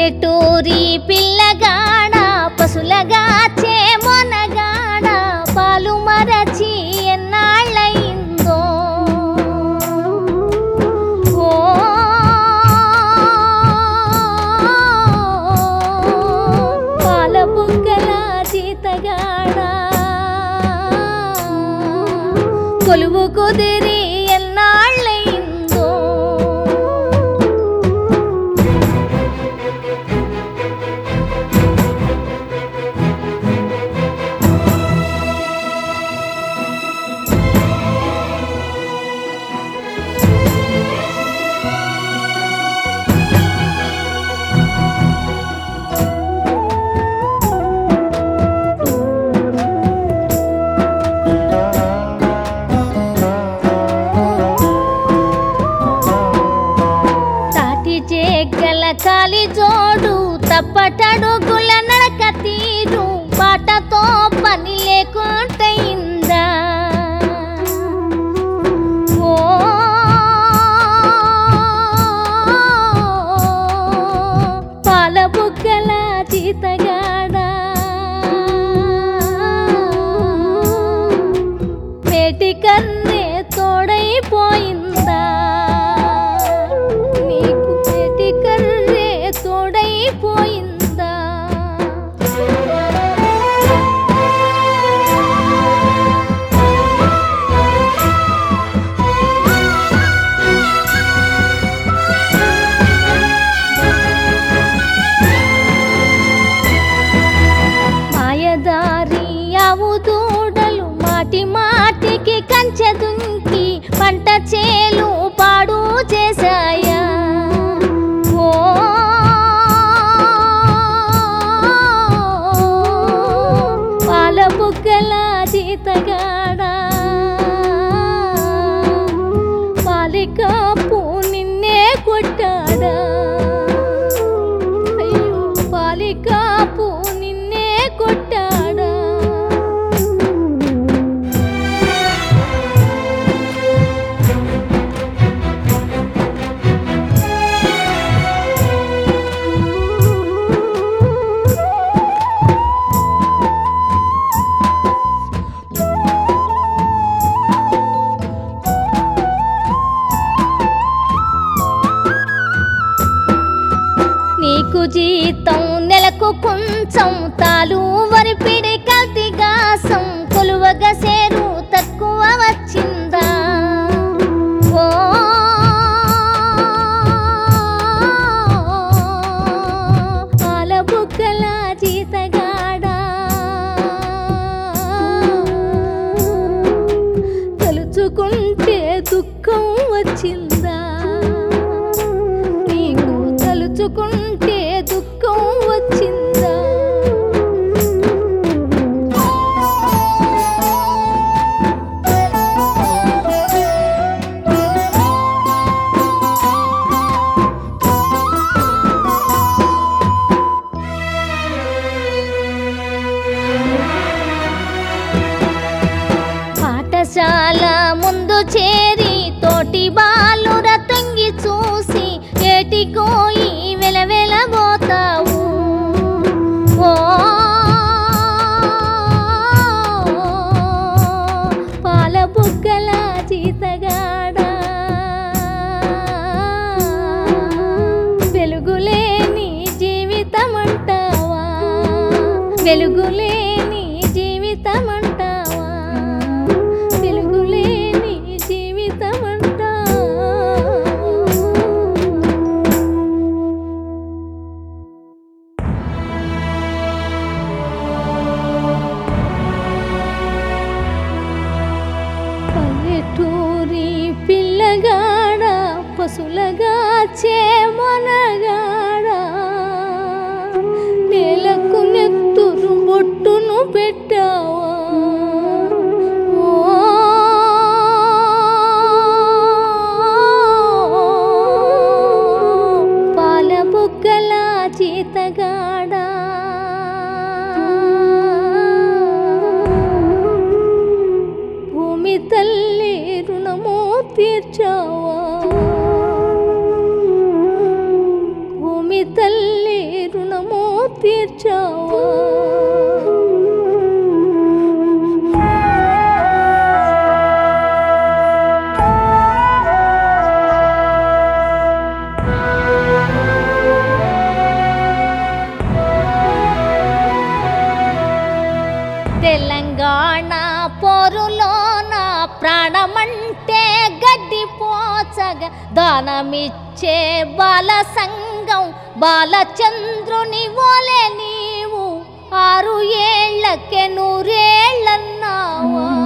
పల్లెటూరి పిల్లగాడ పశులగా చేమొనగాడ పాలు మరచి ఎన్నాళ్ళయిందో ఓ పాల బుగ్గల జీతగాడ కొలువు కుదిరి ఎన్నాళ్ళయిందో తాటి జేగల కాలి జోడు తప్పటడుగుల నడక తీరు పాటతో పని లేకుంటయిందా ఓ పాల బుగ్గల జీతగాడా మేటి కన్నే తోడైపోయిందా నీకు మేటి కర్రే తోడైపోయిందా మాయదారి ఆవు దూడలు మాటి మాటికి కంచె దుంకి పంట చేలు పాడు చేశాయా ఓ పాల బుగ్గల జీతగాడా పాలికాపు నిన్నే కొట్టాడా అయ్యో పాలికాపు నిన్నే కొట్టాడా నీకు జీతం నెలకు కొంచెం తాలు వరిపిడి కల్తిగాసం కొలువగా సేరు తక్కువ వచ్చిందా ఓ పాల బుగ్గల జీతగాడా తలుచుకుంటే దుఃఖం వచ్చిందా నీకు తలుచుకుంటే దుఃఖం వచ్చిందా పాఠశాల ముందు చేరి తోటి బాలుర తంగి చూసి ఏటికోయి వెలవెలబోతావు ఓ పాల బుగ్గల జీతగాడా వెలుగులేని జీవితం అంటావా వెలుగులేని జీవితం అంటావా వెలుగులేని జీవితం అంటావా పల్లెటూరి పిల్లగాడ పశులగా చేమనగాడ నేలకు నెత్తురు బొట్టున తీర్చావా తెలంగాణ పోరులోన ప్రాణమంటే గడ్డి పోచగా దానమిచ్చే బాల సంఘం బాలచంద్రుని ఓలే నీవు ఆరు ఏళ్లకే నూరేళ్ళన్నావా